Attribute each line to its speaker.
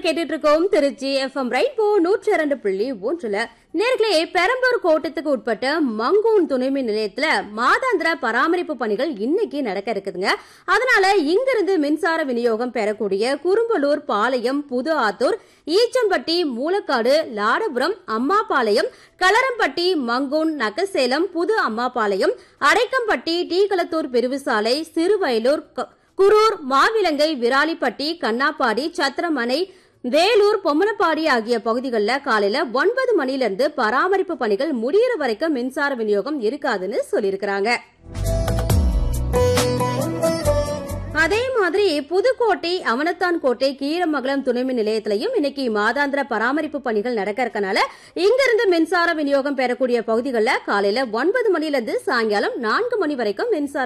Speaker 1: கேட்டுட்டு இருக்கோம் Trichy FM rainbow நூற்றி இரண்டு புள்ளி ஒன்றுல நேர்களே பெரம்பூர் கோட்டத்துக்கு உட்பட்ட மங்கூன் துணைமின் நிலையத்துல மாதாந்திர பராமரிப்பு பணிகள் இன்னைக்கு நடக்க இருக்குதுங்க அதனால இங்கிருந்து மின்சார விநியோகம் பெறக்கூடிய குறும்பலூர் பாளையம் புது ஆத்தூர் ஈச்சம்பட்டி மூலக்காடு லாடபுரம் அம்மாபாளையம் களரம்பட்டி மங்கூன் நக்கசேலம் புது அம்மாபாளையம் அரைக்கம்பட்டி டீகளத்தூர் பிரிவு சாலை சிறுவயலூர் க- குரூர் மாவிலங்கை விராலிப்பட்டி கண்ணாப்பாடி சத்திரமனை வேலூர் பொம்மனப்பாடி ஆகிய பகுதிகளில் காலையில ஒன்பது மணிலிருந்து பராமரிப்பு பணிகள் முடியிற வரைக்கும் மின்சார விநியோகம் இருக்காதுன்னு சொல்லியிருக்கிறாங்க அதே மாதிரி புதுக்கோட்டை அவனத்தான் கோட்டை கீரமங்கலம் துணைமின் நிலையத்திலையும் இன்னைக்கு மாதாந்திர பராமரிப்பு பணிகள் நடக்க இருக்கனால இங்கிருந்து மின்சார விநியோகம் பெறக்கூடிய பகுதிகளில் காலையில ஒன்பது மணிலிருந்து சாயங்காலம் நான்கு மணி வரைக்கும் மின்சார